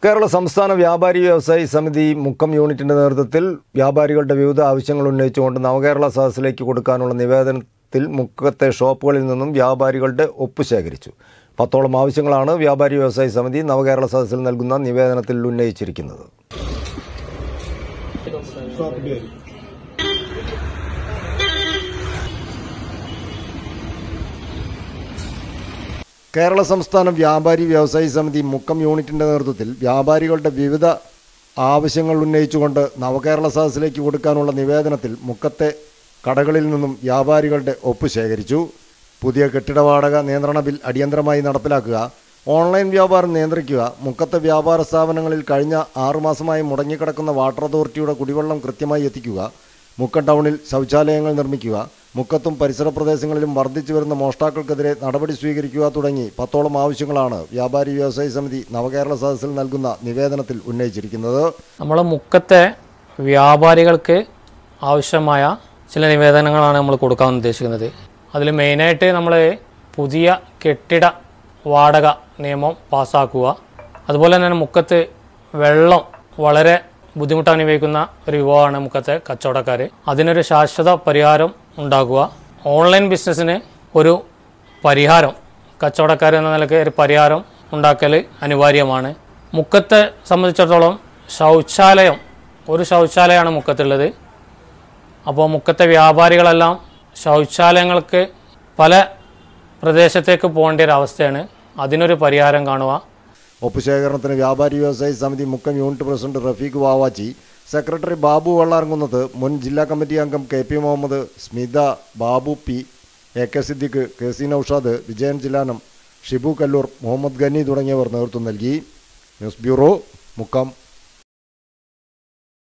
കേരള സംസ്ഥാന വ്യാപാരി വ്യവസായി സമിതി മുക്കം യൂണിറ്റിന്റെ നേതൃത്വത്തിൽ വ്യാപാരികളുടെ വിവിധ ആവശ്യങ്ങൾ ഉന്നയിച്ചുകൊണ്ട് നവകേരള സദസ്സിലേക്ക് കൊടുക്കാനുള്ള നിവേദനത്തിൽ മുക്കത്തെ ഷോപ്പുകളിൽ നിന്നും വ്യാപാരികളുടെ ഒപ്പ് ശേഖരിച്ചു പത്തോളം ആവശ്യങ്ങളാണ് വ്യാപാരി വ്യവസായി സമിതി നവകേരള സദസ്സിൽ നൽകുന്ന നിവേദനത്തിൽ ഉന്നയിച്ചിരിക്കുന്നത് കേരള സംസ്ഥാന വ്യാപാരി വ്യവസായി സമിതി മുക്കം യൂണിറ്റിന്റെ നേതൃത്വത്തിൽ വ്യാപാരികളുടെ വിവിധ ആവശ്യങ്ങൾ ഉന്നയിച്ചുകൊണ്ട് നവകേരള സദസ്സിലേക്ക് കൊടുക്കാനുള്ള നിവേദനത്തിൽ മുക്കത്തെ കടകളിൽ നിന്നും വ്യാപാരികളുടെ ഒപ്പ് ശേഖരിച്ചു പുതിയ കെട്ടിട വാടക നിയന്ത്രണ ബിൽ അടിയന്തരമായി നടപ്പിലാക്കുക ഓൺലൈൻ വ്യാപാരം നിയന്ത്രിക്കുക മുക്കത്തെ വ്യാപാര സ്ഥാപനങ്ങളിൽ കഴിഞ്ഞ ആറുമാസമായി മുടങ്ങിക്കിടക്കുന്ന വാട്ടർ അതോറിറ്റിയുടെ കുടിവെള്ളം കൃത്യമായി എത്തിക്കുക മുക്കം ടൗണിൽ ശൗചാലയങ്ങൾ നിർമ്മിക്കുക മുക്കത്തും പരിസര പ്രദേശങ്ങളിലും വർദ്ധിച്ചു വരുന്ന മോഷ്ടാക്കൾക്കെതിരെ നടപടി സ്വീകരിക്കുക തുടങ്ങി പത്തോളം ആവശ്യങ്ങളാണ് വ്യാപാരി വ്യവസായി സമിതി നവകേരള സദസ്സിൽ നൽകുന്ന നിവേദനത്തിൽ ഉന്നയിച്ചിരിക്കുന്നത് നമ്മൾ മുക്കത്തെ വ്യാപാരികൾക്ക് ആവശ്യമായ ചില നിവേദനങ്ങളാണ് നമ്മൾ കൊടുക്കാൻ ഉദ്ദേശിക്കുന്നത് അതിൽ മെയിനായിട്ട് നമ്മൾ പുതിയ കെട്ടിട വാടക നിയമം പാസ്സാക്കുക അതുപോലെ തന്നെ മുക്കത്ത് വെള്ളം വളരെ ബുദ്ധിമുട്ട് അനുഭവിക്കുന്ന ഒരു വിഭവമാണ് മുക്കത്തെ കച്ചവടക്കാർ അതിനൊരു ശാശ്വത പരിഹാരം ഉണ്ടാക്കുക ഓൺലൈൻ ബിസിനസ്സിന് ഒരു പരിഹാരം കച്ചവടക്കാർ എന്ന നിലയ്ക്ക് ഒരു പരിഹാരം ഉണ്ടാക്കൽ അനിവാര്യമാണ് മുക്കത്തെ സംബന്ധിച്ചിടത്തോളം ശൗചാലയം ഒരു ശൗചാലയമാണ് മുക്കത്തുള്ളത് അപ്പോൾ മുക്കത്തെ വ്യാപാരികളെല്ലാം ശൗചാലയങ്ങൾക്ക് പല പ്രദേശത്തേക്ക് പോകേണ്ട ഒരു അവസ്ഥയാണ് അതിനൊരു പരിഹാരം കാണുക ഒപ്പുശേഖരണത്തിന് വ്യാപാരി വ്യവസായി സമിതി Mukkam unit president Rafeeq Vavachi secretary Babu Vallarkunnath മുൻ ജില്ലാ കമ്മിറ്റി അംഗം K P Muhammad Smitha Babu P A K Siddique K C Noushad Vijayan ജിലാനം ഷിബു കല്ലൂർ മുഹമ്മദ് ഗനി തുടങ്ങിയവർ നേതൃത്വം നൽകി ന്യൂസ് ബ്യൂറോ മുക്കം